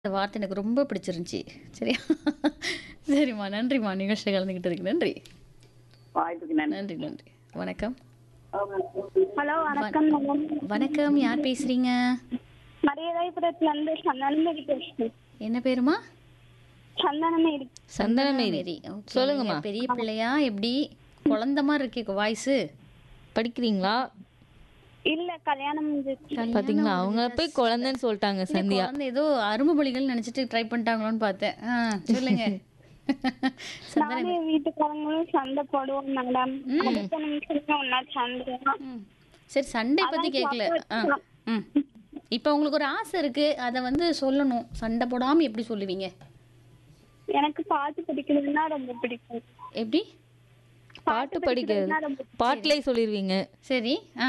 இந்த வார்த்தை எனக்கு ரொம்ப பிடிச்சிருந்துச்சி சரியா சரிம்மா நன்றிம்மா நிகழ்ச்சியில் கலந்துக்கிட்டதுக்கு நன்றி வாய்ப்புக்கு நன்றி நன்றி நன்றி வணக்கம் ஹலோ வணக்கம் மேடம் வணக்கம் யார் பேசுறீங்க மரியதாயபுரத்துல இருந்து சந்தனமேரி பேசுறேன் என்ன பேருமா சந்தனமேரி சந்தனமேரி Okay, சொல்லுங்கம்மா. நீங்க பெரிய பிள்ளையா எப்படி குழந்த மாதிரி இருக்கே வாய்ஸு படிக்கிறீங்களா இல்ல கல்யாணம் முடிஞ்சிருச்சு பாத்தீங்களா அவங்க போய் குழந்தைன்னு சொல்லிட்டாங்க சந்தியா குழந்தை ஏதோ அரும்பு மொழிகள் நினைச்சிட்டு ட்ரை பண்ணிட்டாங்களோன்னு பார்த்தேன் ஆ, சொல்லுங்க சந்தன நானே வீட்டுக்காரங்களும் சண்டை போடுவோம் மேடம் அடுத்த நிமிஷமே ஒன்னா சண்டை ம். சரி சண்டை பத்தி கேட்கல ஆ ம் இப்போ உங்களுக்கு ஒரு ஆசை இருக்கு அதை வந்து சொல்லணும் சண்டை போடாம எப்படி சொல்லுவீங்க எனக்கு பாட்டு படிக்கிறதுன்னா ரொம்ப பிடிக்கும் எப்படி பாட்டு படிக்கிறது ரொம்ப பாட்டிலே சொல்லிடுவீங்க சரி ஆ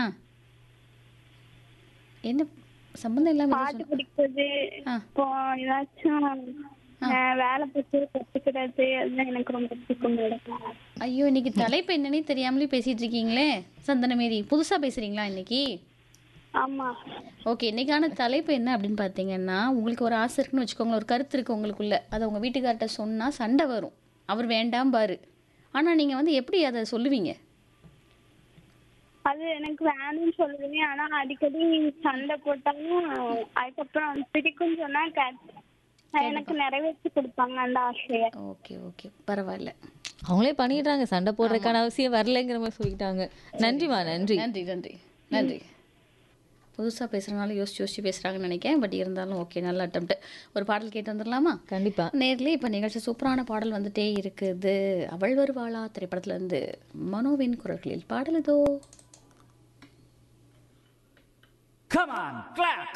என்ன சம்மந்தம் இல்லாம ஏதோ பாட்டு படிக்கிறது ஆ. இப்போ ஏதாச்சும் அஹ், வேலை பத்தி கத்துக்கிறது அதெல்லாம் எனக்கு ரொம்ப பிடிக்கும் மேடம் சொன்ன- ஐயோ இன்னைக்கு தலைப்பு என்னன்னே தெரியாமலே பேசிட்டு இருக்கீங்களே சந்தனமேரி புதுசா பேசுறீங்களா இன்னைக்கு ஆமா ஓகே இன்னைக்கான தலைப்பு என்ன அப்படின்னு பார்த்தீங்கன்னா உங்களுக்கு ஒரு ஆசை இருக்குன்னு வச்சுக்கோங்களேன் ஒரு கருத்து இருக்கு உங்களுக்குள்ள அதை உங்க வீட்டுக்கார்ட்ட சொன்னா சண்டை வரும் அவர் வேண்டாம் பாரு ஆனா நீங்க வந்து எப்படி அதை சொல்லுவீங்க அது எனக்கு வேணும்னு சொல்லுவேன் ஆனா அடிக்கடி சண்டை போட்டாலும் அதுக்கப்புறம் பிடிக்கும்னு சொன்னா கே- எனக்கு நிறைவேற்றி கொடுப்பாங்க அந்த ஆசைய ஓகே ஓகே பரவாயில்ல அவங்களே பண்ணிடுறாங்க சண்டை போடுறதுக்கான அவசியம் வரலைங்கிற மாதிரி சொல்லிட்டாங்க நன்றிமா நன்றி நன்றி நன்றி நன்றி புதுசாக பேசுகிறனால யோசிச்சு யோசிச்சு பேசுகிறாங்கன்னு நினைக்கிறேன் பட் இருந்தாலும் ஓகே நல்ல அட்டம்ப்ட் ஒரு பாடல் கேட்டு வந்துடலாமா கண்டிப்பா நேர்லயே இப்போ நிகழ்ச்சி சூப்பரான பாடல் வந்துட்டே இருக்குது அவள் வருவாளா திரைப்படத்துல இருந்து மனோவின் குரல்களில் பாடல் இதோ Come on, clap!